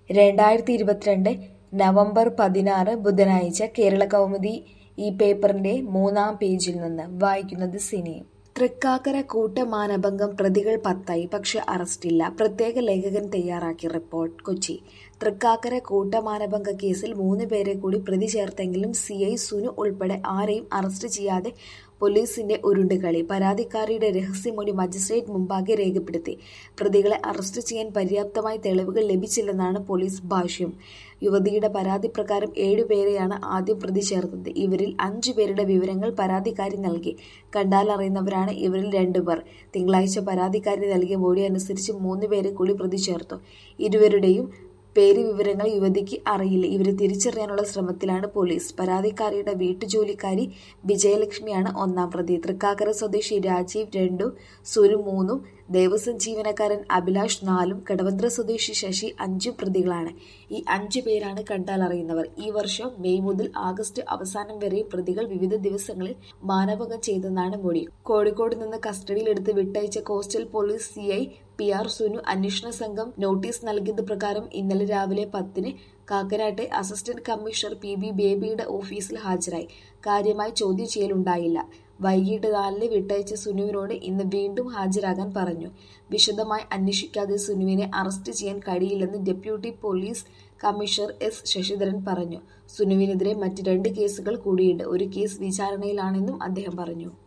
രണ്ടായിരത്തി ഇരുപത്തിരണ്ട് നവംബർ പതിനാറ് ബുധനാഴ്ച കേരള കൗമുദി ഈ പേപ്പറിന്റെ മൂന്നാം പേജിൽ നിന്ന് വായിക്കുന്നത് സിനി തൃക്കാക്കര കൂട്ടമാനഭംഗം പ്രതികൾ പത്തായി പക്ഷെ അറസ്റ്റില്ല പ്രത്യേക ലേഖകൻ തയ്യാറാക്കിയ റിപ്പോർട്ട് കൊച്ചി തൃക്കാക്കര കൂട്ടമാനഭംഗ കേസിൽ മൂന്ന് പേരെ കൂടി പ്രതി ചേർത്തെങ്കിലും സി ഐ സുനു ഉൾപ്പെടെ ആരെയും അറസ്റ്റ് ചെയ്യാതെ പോലീസിന്റെ ഉരുണ്ടുകളി പരാതിക്കാരിയുടെ രഹസ്യമൊഴി മജിസ്ട്രേറ്റ് മുമ്പാകെ രേഖപ്പെടുത്തി പ്രതികളെ അറസ്റ്റ് ചെയ്യാൻ പര്യാപ്തമായ തെളിവുകൾ ലഭിച്ചില്ലെന്നാണ് പോലീസ് ഭാഷ്യം യുവതിയുടെ പരാതി പ്രകാരം ഏഴുപേരെയാണ് ആദ്യം പ്രതി ചേർത്തത് ഇവരിൽ അഞ്ചു പേരുടെ വിവരങ്ങൾ പരാതിക്കാരി നൽകി കണ്ടാലറിയുന്നവരാണ് ഇവരിൽ രണ്ടുപേർ തിങ്കളാഴ്ച പരാതിക്കാരി നൽകിയ മൊഴി അനുസരിച്ച് മൂന്ന് പേരെ കൂടി പ്രതി ചേർത്തു ഇരുവരുടെയും പേര് വിവരങ്ങൾ യുവതിക്ക് അറിയില്ല ഇവരെ തിരിച്ചറിയാനുള്ള ശ്രമത്തിലാണ് പോലീസ് പരാതിക്കാരിയുടെ വീട്ടുജോലിക്കാരി വിജയലക്ഷ്മിയാണ് ഒന്നാം പ്രതി തൃക്കാക്കര സ്വദേശി രാജീവ് രണ്ടു സുരു മൂന്നും ദേവസ്വം ജീവനക്കാരൻ അഭിലാഷ് നാലും കടവന്ത്ര സ്വദേശി ശശി അഞ്ചും പ്രതികളാണ് ഈ അഞ്ചു പേരാണ് കണ്ടാൽ അറിയുന്നവർ ഈ വർഷം മെയ് മുതൽ ആഗസ്റ്റ് അവസാനം വരെ പ്രതികൾ വിവിധ ദിവസങ്ങളിൽ മാനഭംഗം ചെയ്തെന്നാണ് മൊഴി കോഴിക്കോട് നിന്ന് കസ്റ്റഡിയിലെടുത്ത് വിട്ടയച്ച coastal police C I P R Sunu അന്വേഷണ സംഘം നോട്ടീസ് നൽകിയത് പ്രകാരം ഇന്നലെ രാവിലെ പത്തിന് കാക്കനാട്ടെ അസിസ്റ്റന്റ് കമ്മീഷണർ പി ബി ബേബിയുടെ ഓഫീസിൽ ഹാജരായി കാര്യമായി ചോദ്യം ചെയ്യലുണ്ടായില്ല വൈകിട്ട് നാലിന് വിട്ടയച്ച സുനുവിനോട് ഇന്ന് വീണ്ടും ഹാജരാകാൻ പറഞ്ഞു വിശദമായി അന്വേഷിക്കാതെ സുനുവിനെ അറസ്റ്റ് ചെയ്യാൻ കഴിയില്ലെന്ന് deputy police commissioner S Sasidharan പറഞ്ഞു സുനുവിനെതിരെ മറ്റ് രണ്ട് കേസുകൾ കൂടിയുണ്ട് ഒരു കേസ് വിചാരണയിലാണെന്നും അദ്ദേഹം പറഞ്ഞു